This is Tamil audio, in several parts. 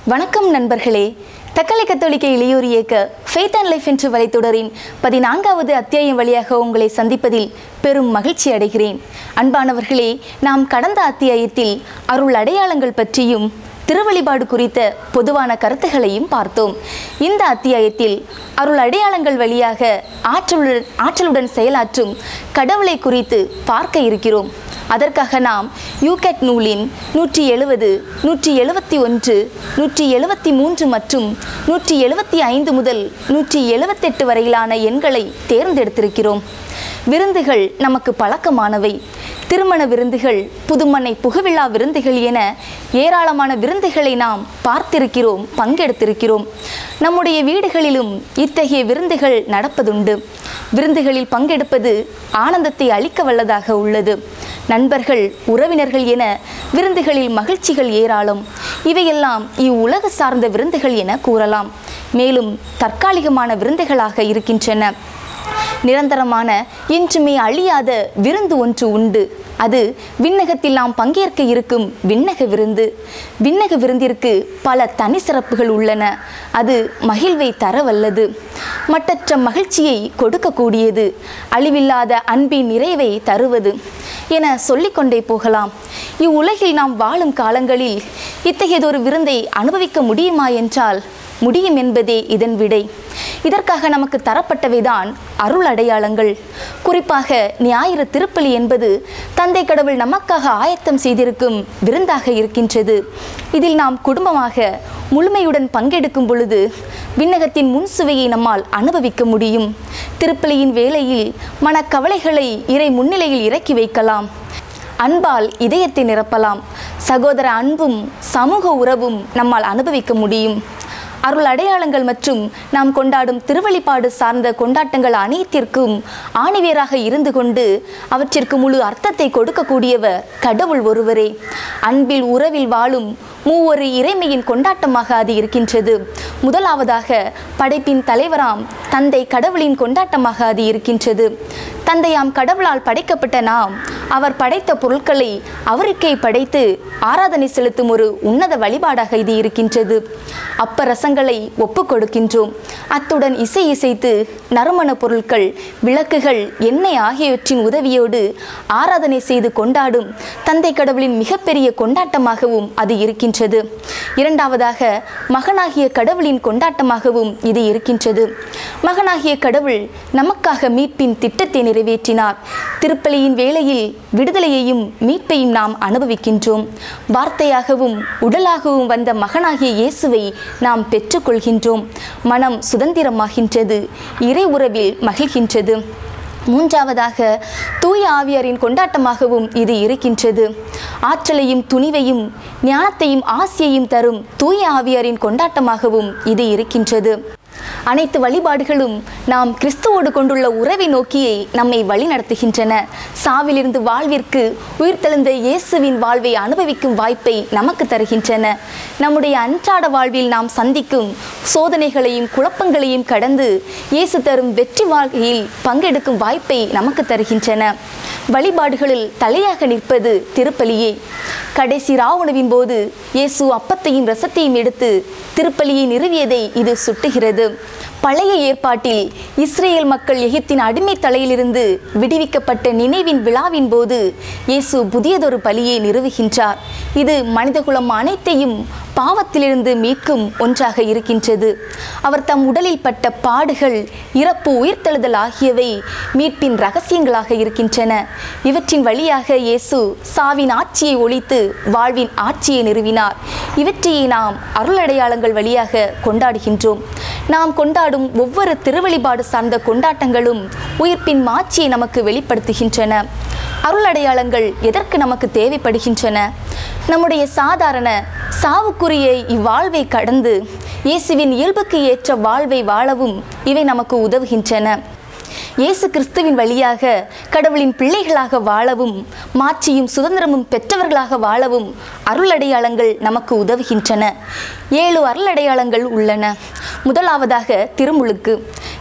வணக்கம் நண்பர்களே தக்கலை கத்தோலிக்க இளையோர் இயக்க ஃபெய்த் அண்ட் லைஃப் என்ற வலைத்தொடரின் பதினான்காவது அத்தியாயம் வழியாக உங்களை சந்திப்பதில் பெரும் மகிழ்ச்சி அடைகிறேன் அன்பானவர்களே நாம் கடந்த அத்தியாயத்தில் அருள் அடையாளங்கள் பற்றியும் திருவழிபாடு குறித்த பொதுவான கருத்துகளையும் பார்த்தோம் இந்த அத்தியாயத்தில் அருள் அடையாளங்கள் வழியாக ஆற்றலுடன் ஆற்றலுடன் செயலாற்றும் கடவுளை குறித்து பார்க்க இருக்கிறோம் அதற்காக நாம் யூகேட் நூலின் நூற்றி எழுபது நூற்றி எழுபத்தி ஒன்று நூற்றி எழுபத்தி மூன்று மற்றும் நூற்றி எழுபத்தி ஐந்து முதல் நூற்றி எழுபத்தெட்டு வரையிலான எண்களை தேர்ந்தெடுத்திருக்கிறோம் விருந்துகள் நமக்கு பழக்கமானவை திருமண விருந்துகள் புதுமனை புகவிழா விருந்துகள் என ஏராளமான விருந்துகளை நாம் பார்த்திருக்கிறோம் பங்கெடுத்திருக்கிறோம் நம்முடைய வீடுகளிலும் இத்தகைய விருந்துகள் நடப்பதுண்டு விருந்துகளில் பங்கெடுப்பது ஆனந்தத்தை அளிக்க வல்லதாக உள்ளது நண்பர்கள் உறவினர்கள் என விருந்துகளில் மகிழ்ச்சிகள் ஏராளம் இவையெல்லாம் இவ்வுலக சார்ந்த விருந்துகள் என கூறலாம் மேலும் தற்காலிகமான விருந்துகளாக இருக்கின்றன நிரந்தரமான என்றுமே அழியாத விருந்து ஒன்று உண்டு அது விண்ணகத்தில் நாம் பங்கேற்க இருக்கும் விண்ணக விருந்து விண்ணக விருந்திற்கு பல தனி சிறப்புகள் உள்ளன அது மகிழ்வை தரவல்லது மட்டற்ற மகிழ்ச்சியை கொடுக்கக்கூடியது அழிவில்லாத அன்பின் நிறைவை தருவது என சொல்லிக்கொண்டே போகலாம் இவ்வுலகில் நாம் வாழும் காலங்களில் இத்தகையதொரு விருந்தை அனுபவிக்க முடியுமா என்றால் முடியும் என்பதே இதன் விடை இதற்காக நமக்கு தரப்பட்டவைதான் அருள் அடையாளங்கள் குறிப்பாக ஞாயிறு திருப்பலி என்பது தந்தை கடவுள் நமக்காக ஆயத்தம் செய்திருக்கும் விருந்தாக இருக்கின்றது இதில் நாம் குடும்பமாக முழுமையுடன் பங்கெடுக்கும் பொழுது விண்ணகத்தின் முன் சுவையை நம்மால் அனுபவிக்க முடியும் திருப்பலியின் வேளையில் மனக்கவலைகளை இறை முன்னிலையில் இறக்கி வைக்கலாம் அன்பால் இதயத்தை நிரப்பலாம் சகோதர அன்பும் சமூக உறவும் நம்மால் அனுபவிக்க முடியும் அருள் அடையாளங்கள் மற்றும் நாம் கொண்டாடும் திருவழிபாடு சார்ந்த கொண்டாட்டங்கள் அனைத்திற்கும் ஆணிவேராக இருந்து கொண்டு அவற்றிற்கு முழு அர்த்தத்தை கொடுக்கக்கூடியவர் கடவுள் ஒருவரே அன்பில் உறவில் வாழும் மூவொரு இறைமையின் கொண்டாட்டமாக அது இருக்கின்றது முதலாவதாக படைப்பின் தலைவராம் தந்தை கடவுளின் கொண்டாட்டமாக அது இருக்கின்றது தந்தையாம் கடவுளால் படைக்கப்பட்ட நாம் அவர் படைத்த பொருட்களை அவருக்கே படைத்து ஆராதனை செலுத்தும் ஒரு உன்னத வழிபாடாக இது இருக்கின்றது அப்பரசங்களை ஒப்பு கொடுக்கின்றோம் அத்துடன் இசை இசைத்து நறுமண பொருட்கள் விளக்குகள் எண்ணெய் ஆகியவற்றின் உதவியோடு ஆராதனை செய்து கொண்டாடும் தந்தை கடவுளின் மிகப்பெரிய கொண்டாட்டமாகவும் அது இருக்கின்றது இரண்டாவதாக மகனாகிய கடவுளின் கொண்டாட்டமாகவும் இது இருக்கின்றது மகனாகிய கடவுள் நமக்காக மீட்பின் திட்டத்தை நிறைவேற்றினார் திருப்பலியின் வேளையில் விடுதலையையும் மீட்பையும் நாம் அனுபவிக்கின்றோம் வார்த்தையாகவும் உடலாகவும் வந்த மகனாகிய இயேசுவை நாம் பெற்றுக்கொள்கின்றோம் மனம் சுதந்திரமாகின்றது இறை உறவில் மகிழ்கின்றது மூன்றாவதாக தூய ஆவியாரின் கொண்டாட்டமாகவும் இது இருக்கின்றது ஆற்றலையும் துணிவையும் ஞானத்தையும் ஆசியையும் தரும் தூய ஆவியாரின் கொண்டாட்டமாகவும் இது இருக்கின்றது அனைத்து வழிபாடுகளும் நாம் கிறிஸ்துவோடு கொண்டுள்ள உறவை நோக்கியே நம்மை வழிநடத்துகின்றன சாவிலிருந்து வாழ்விற்கு உயிர்த்தெழுந்த இயேசுவின் வாழ்வை அனுபவிக்கும் வாய்ப்பை நமக்கு தருகின்றன நம்முடைய அன்றாட வாழ்வில் நாம் சந்திக்கும் சோதனைகளையும் குழப்பங்களையும் கடந்து இயேசு தரும் வெற்றி வாழ்க்கையில் பங்கெடுக்கும் வாய்ப்பை நமக்கு தருகின்றன வழிபாடுகளில் தலையாக நிற்பது திருப்பலியே கடைசி ராவுணவின் போது இயேசு அப்பத்தையும் ரசத்தையும் எடுத்து திருப்பலியை நிறுவியதை இது சுட்டுகிறது பழைய ஏற்பாட்டில் இஸ்ரேல் மக்கள் எகிப்தின் அடிமை தலையிலிருந்து விடுவிக்கப்பட்ட நினைவின் விழாவின் போது இயேசு புதியதொரு பலியை நிறுவுகின்றார் இது மனிதகுலம் அனைத்தையும் பாவத்திலிருந்து மீட்கும் ஒன்றாக இருக்கின்றது அவர் தம் உடலில் பட்ட பாடுகள் இறப்பு உயிர்த்தெழுதல் ஆகியவை மீட்பின் ரகசியங்களாக இருக்கின்றன இவற்றின் வழியாக இயேசு சாவின் ஆட்சியை ஒழித்து வாழ்வின் ஆட்சியை நிறுவினார் இவற்றையே நாம் அருளடையாளங்கள் வழியாக கொண்டாடுகின்றோம் நாம் கொண்டாடும் ஒவ்வொரு திருவழிபாடு சார்ந்த கொண்டாட்டங்களும் உயிர்ப்பின் மாட்சியை நமக்கு வெளிப்படுத்துகின்றன அருளடையாளங்கள் எதற்கு நமக்கு தேவைப்படுகின்றன நம்முடைய சாதாரண சாவுக்குரிய இவ்வாழ்வை கடந்து இயேசுவின் இயல்புக்கு ஏற்ற வாழ்வை வாழவும் இவை நமக்கு உதவுகின்றன இயேசு கிறிஸ்துவின் வழியாக கடவுளின் பிள்ளைகளாக வாழவும் மாட்சியும் சுதந்திரமும் பெற்றவர்களாக வாழவும் அருளடையாளங்கள் நமக்கு உதவுகின்றன ஏழு அருளடையாளங்கள் உள்ளன முதலாவதாக திருமுழுக்கு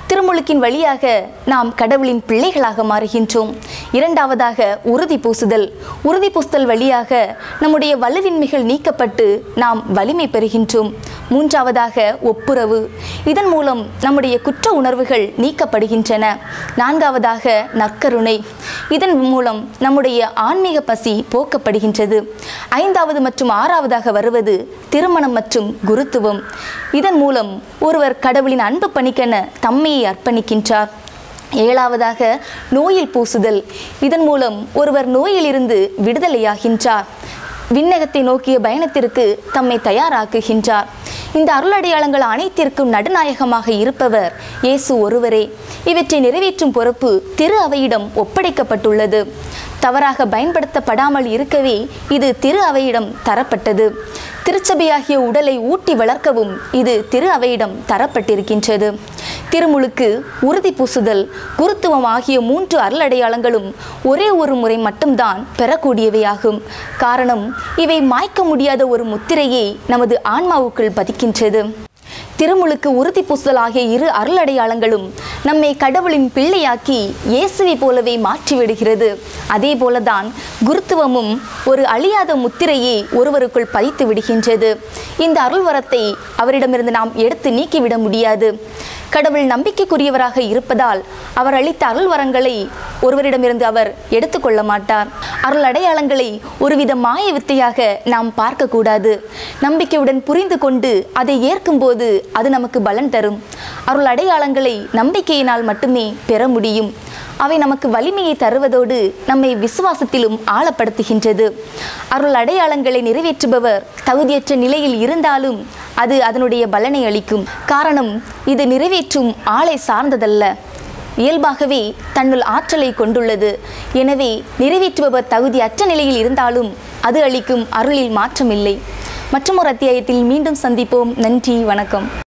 திருமுழுக்கின் வழியாக நாம் கடவுளின் பிள்ளைகளாக மாறுகின்றோம் இரண்டாவதாக உறுதி பூசுதல் உறுதி பூசுதல் வழியாக நம்முடைய வலுவின்மைகள் நீக்கப்பட்டு நாம் வலிமை பெறுகின்றோம் மூன்றாவதாக ஒப்புரவு இதன் மூலம் நம்முடைய குற்ற உணர்வுகள் நீக்கப்படுகின்றன நான்காவதாக நற்கருணை இதன் மூலம் நம்முடைய ஆன்மீக பசி போக்கப்படுகின்றது ஐந்தாவது மற்றும் ஆறாவதாக வருவது திருமணம் மற்றும் குருத்துவம் இதன் மூலம் ஒருவர் கடவுளின் அன்பு பணிக்கென தம்மையை அர்ப்பணிக்கின்றார் ஏழாவதாக நோயில் பூசுதல் இதன் மூலம் ஒருவர் நோயிலிருந்து விடுதலையாகின்றார் விண்ணகத்தை நோக்கிய பயணத்திற்கு தம்மை தயாராக்குகின்றார் இந்த அருளடையாளங்கள் அனைத்திற்கும் நடுநாயகமாக இருப்பவர் இயேசு ஒருவரே இவற்றை நிறைவேற்றும் பொறுப்பு திரு அவையிடம் ஒப்படைக்கப்பட்டுள்ளது தவறாக பயன்படுத்தப்படாமல் இருக்கவே இது திரு அவையிடம் தரப்பட்டது திருச்சபையாகிய உடலை ஊட்டி வளர்க்கவும் இது திரு அவையிடம் தரப்பட்டிருக்கின்றது திருமுழுக்கு உறுதி பூசுதல் குருத்துவம் ஆகிய மூன்று அருளடையாளங்களும் ஒரே ஒரு முறை மட்டும்தான் பெறக்கூடியவையாகும் காரணம் இவை மாய்க்க முடியாத ஒரு முத்திரையை நமது ஆன்மாவுக்குள் பதிக்கின்றது திருமுழுக்கு உறுதி பூசுதல் ஆகிய இரு அருளடையாளங்களும் நம்மை கடவுளின் பிள்ளையாக்கி இயேசுவை போலவே மாற்றிவிடுகிறது அதே போலதான் குருத்துவமும் ஒரு அழியாத முத்திரையை ஒருவருக்குள் பதித்து விடுகின்றது இந்த அருள்வரத்தை அவரிடமிருந்து நாம் எடுத்து நீக்கிவிட முடியாது கடவுள் நம்பிக்கைக்குரியவராக இருப்பதால் அவர் அளித்த அருள் வரங்களை ஒருவரிடமிருந்து அவர் எடுத்துக்கொள்ள மாட்டார் அருள் அடையாளங்களை ஒருவித மாய வித்தையாக நாம் பார்க்கக்கூடாது நம்பிக்கையுடன் புரிந்து கொண்டு அதை ஏற்கும்போது அது நமக்கு பலன் தரும் அருள் அடையாளங்களை நம்பிக்கையினால் மட்டுமே பெற முடியும் அவை நமக்கு வலிமையை தருவதோடு நம்மை விசுவாசத்திலும் ஆழப்படுத்துகின்றது அருள் அடையாளங்களை நிறைவேற்றுபவர் தகுதியற்ற நிலையில் இருந்தாலும் அது அதனுடைய பலனை அளிக்கும் காரணம் இது நிறைவேற்றும் ஆளை சார்ந்ததல்ல இயல்பாகவே தன்னுள் ஆற்றலை கொண்டுள்ளது எனவே நிறைவேற்றுபவர் தகுதி அற்ற நிலையில் இருந்தாலும் அது அளிக்கும் அருளில் மாற்றமில்லை மற்றொரு அத்தியாயத்தில் மீண்டும் சந்திப்போம் நன்றி வணக்கம்